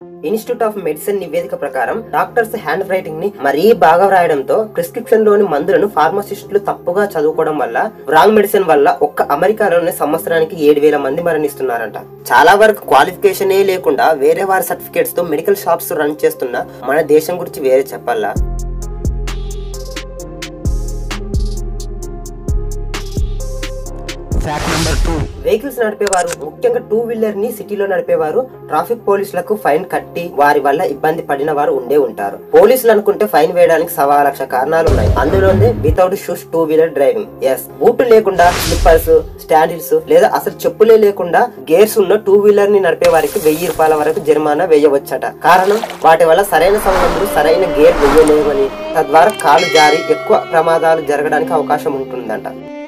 institute of medicine నివేదిక ప్రకారం doctors hand writing ని మరీ బాగా వ్రాయడంతో ప్రిస్క్రిప్షన్ లోని మందులను ఫార్మసిస్టులు తప్పుగా చదువుకోవడం వల్ల రాంగ్ మెడిసిన్ వల్ల ఒక్క అమెరికాలోనే సంవత్సరానికి ఏడు వేల మంది మరణిస్తున్నారంట చాలా వరకు క్వాలిఫికేషనే లేకుండా వేరే వారి సర్టిఫికేట్స్ తో మెడికల్ షాప్స్ రన్ చేస్తున్న మన దేశం గురించి వేరే చెప్పాలా ఫ్యాక్ట్ నెంబర్ టూ వెహికల్స్ నడిపేవారు ముఖ్యంగా టూ వీలర్ ని సిటీలో నడిపేవారు ట్రాఫిక్ పోలీసులకు ఫైన్ కట్టి వారి వల్ల ఇబ్బంది పడిన వారు ఉండే ఉంటారు పోలీసులు అనుకుంటే ఫైన్ వేయడానికి సవా లక్ష కారణాలు ఉన్నాయి అందులోనే without shoes two wheeler driving yes బూట్లు లేకుండా స్లిప్పర్స్ స్టాండిల్స్ లేదా అసలు చెప్పులే లేకుండా గేర్స్ ఉన్న టూ వీలర్ ని నడిపే వారికి వెయ్యి రూపాయల వరకు జరిమానా వేయవచ్చట కారణం వాటి వల్ల సరైన సమయంలో సరైన గేర్ వేయలేవని తద్వారా కాలు జారి ఎక్కువ ప్రమాదాలు జరగడానికి అవకాశం ఉంటుందంట